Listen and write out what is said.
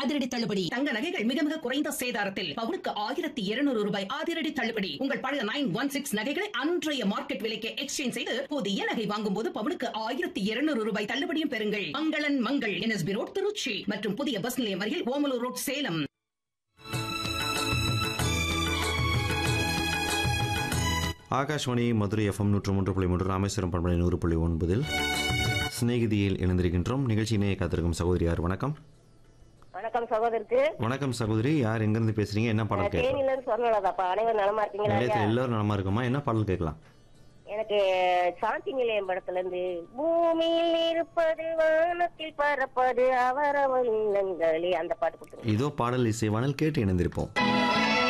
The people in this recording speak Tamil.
அதிரடி தள்ளுபடி தங்க நகைகள் மிக மிக குறைந்த சேதாரத்தில் பவுனுக்கு ஆயிரத்தி இருநூறு ரூபாய் அதிரடி தள்ளுபடி உங்கள் பழைய நைன் ஒன் சிக்ஸ் நகைகளை அன்றைய மார்க்கெட் விலைக்கு எக்ஸ்சேஞ்ச் செய்து புதிய நகை வாங்கும் போது பவுனுக்கு ஆயிரத்தி இருநூறு ரூபாய் தள்ளுபடியும் பெறுங்கள் மங்களன் மங்கள் என்எஸ்பி ரோட் திருச்சி மற்றும் புதிய பஸ் நிலையம் அருகில் ஓமலூர் ரோட் சேலம் ஆகாஷ்வாணி மதுரை எஃப்எம் நூற்று மூன்று புள்ளி மூன்று ராமேஸ்வரம் பண்பலை நூறு புள்ளி ஒன்பதில் சிநேகிதியில் இணைந்திருக்கின்றோம் நிகழ்ச்சியினை காத்திருக்கும் சகோதரி யார் வணக்கம் வணக்கம் சகோதரருக்கு வணக்கம் சகோதரி யார் எங்கிருந்து பேசுறீங்க என்ன பாடல் கேட்கலாம் தேனில இருந்து சொன்னதாப்பா அனைவரும் நலமா இருக்கீங்களா ஐயா? நிலையத்தில் எல்லாரும் நலமா இருக்குமா என்ன பாடல் கேட்கலாம் எனக்கு சாந்தி நிலையம் படத்துல இருந்து பூமியில் இருப்பது வானத்தில் பறப்பது அவரவ இல்லங்களே அந்த பாட்டு கொடுத்துருங்க இதோ பாடல் இசைவானல் கேட்டு இணைந்திருப்போம்